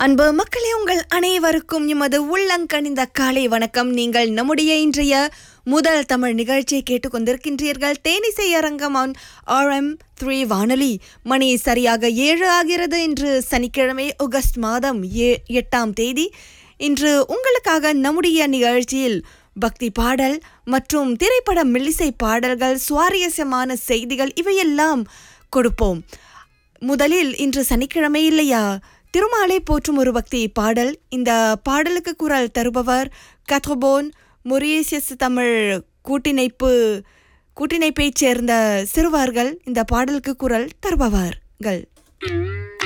அன்பு மக்களே உங்கள் அனைவருக்கும் எமது உள்ளங்கணிந்த காலை வணக்கம் நீங்கள் நம்முடைய இன்றைய முதல் தமிழ் நிகழ்ச்சியை கேட்டுக்கொண்டிருக்கின்றீர்கள் தேனிசை அரங்கம் ஆன் ஆர்எம் த்ரீ வானொலி மணி சரியாக ஏழு ஆகிறது இன்று சனிக்கிழமை ஆகஸ்ட் மாதம் ஏ எட்டாம் தேதி இன்று உங்களுக்காக நம்முடைய நிகழ்ச்சியில் பக்தி பாடல் மற்றும் திரைப்பட மெல்லிசை பாடல்கள் சுவாரஸ்யமான செய்திகள் இவையெல்லாம் கொடுப்போம் முதலில் இன்று சனிக்கிழமை இல்லையா திருமாலை போற்றும் ஒரு பக்தி பாடல் இந்த பாடலுக்கு குரல் தருபவர் கத்ரோபோன் மொரீசியஸ் தமிழ் கூட்டிணைப்பு கூட்டிணைப்பைச் சேர்ந்த சிறுவர்கள் இந்த பாடலுக்கு குரல் தருபவர்கள்